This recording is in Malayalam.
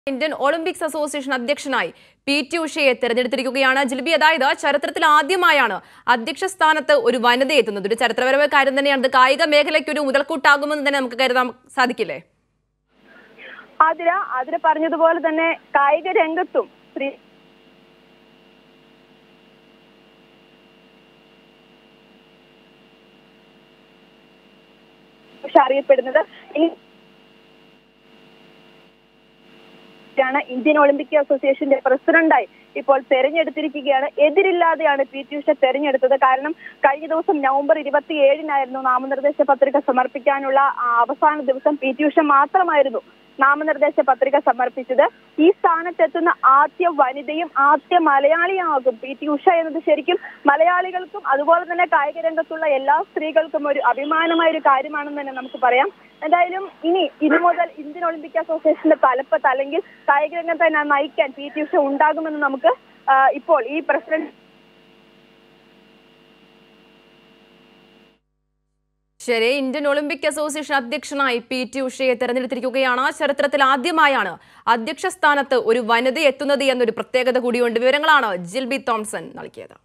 ഇന്ത്യൻ ഒളിമ്പിക്സ് അസോസിയേഷൻ അധ്യക്ഷനായി പി ടി ഉഷയെ തെരഞ്ഞെടുത്തിരിക്കുകയാണ് ജിൽബി അതായത് ചരിത്രത്തിൽ ആദ്യമായാണ് അധ്യക്ഷ സ്ഥാനത്ത് ഒരു വനിത എത്തുന്നത് ഒരു ചരിത്രപരമായ കാര്യം തന്നെയാണ് ഇത് കായിക മേഖലയ്ക്ക് ഒരു മുതൽക്കൂട്ടാകുമെന്ന് തന്നെ നമുക്ക് കരുതാൻ സാധിക്കില്ലേ ആതിര ആതിര പറഞ്ഞതുപോലെ തന്നെ കായിക രംഗത്തും സ്ത്രീ പക്ഷെ അറിയപ്പെടുന്നത് ഈ ാണ് ഇന്ത്യൻ ഒളിമ്പിക് അസോസിയേഷന്റെ പ്രസിഡന്റായി ഇപ്പോൾ തെരഞ്ഞെടുത്തിരിക്കുകയാണ് എതിരില്ലാതെയാണ് പി ടി ഉഷ തെരഞ്ഞെടുത്തത് കാരണം കഴിഞ്ഞ ദിവസം നവംബർ ഇരുപത്തി ഏഴിനായിരുന്നു നാമനിർദ്ദേശ പത്രിക സമർപ്പിക്കാനുള്ള ആ, അവസാന ദിവസം പി ടി ഉഷ മാത്രമായിരുന്നു നാമനിർദ്ദേശ പത്രിക സമർപ്പിച്ചത് ഈ സ്ഥാനത്തെത്തുന്ന ആദ്യ വനിതയും ആദ്യ മലയാളിയാകും പി ടി ഉഷ എന്നത് ശരിക്കും മലയാളികൾക്കും അതുപോലെ തന്നെ കായിക രംഗത്തുള്ള എല്ലാ സ്ത്രീകൾക്കും ഒരു അഭിമാനമായ ഒരു കാര്യമാണെന്ന് തന്നെ നമുക്ക് പറയാം എന്തായാലും ഇനി ഇനി മുതൽ ഇന്ത്യൻ ഒളിമ്പിക് അസോസിയേഷന്റെ തലപ്പത്ത് അല്ലെങ്കിൽ കായിക രംഗത്തെ ന- നയിക്കാൻ പി ടി ഉഷ ഉണ്ടാകുമെന്ന് നമുക്ക് ആ, ഇപ്പോൾ ഈ പ്രസിഡന്റ് ശരി ഇന്ത്യൻ ഒളിമ്പിക് അസോസിയേഷൻ അധ്യക്ഷനായി പി ടി ഉഷയെ തെരഞ്ഞെടുത്തിരിക്കുകയാണ് ചരിത്രത്തിൽ ആദ്യമായാണ് അധ്യക്ഷ സ്ഥാനത്ത് ഒരു വനിത എത്തുന്നത് എന്നൊരു പ്രത്യേകത കൂടിയുണ്ട് വിവരങ്ങളാണ് ജിൽബി തോംസൺ നൽകിയത്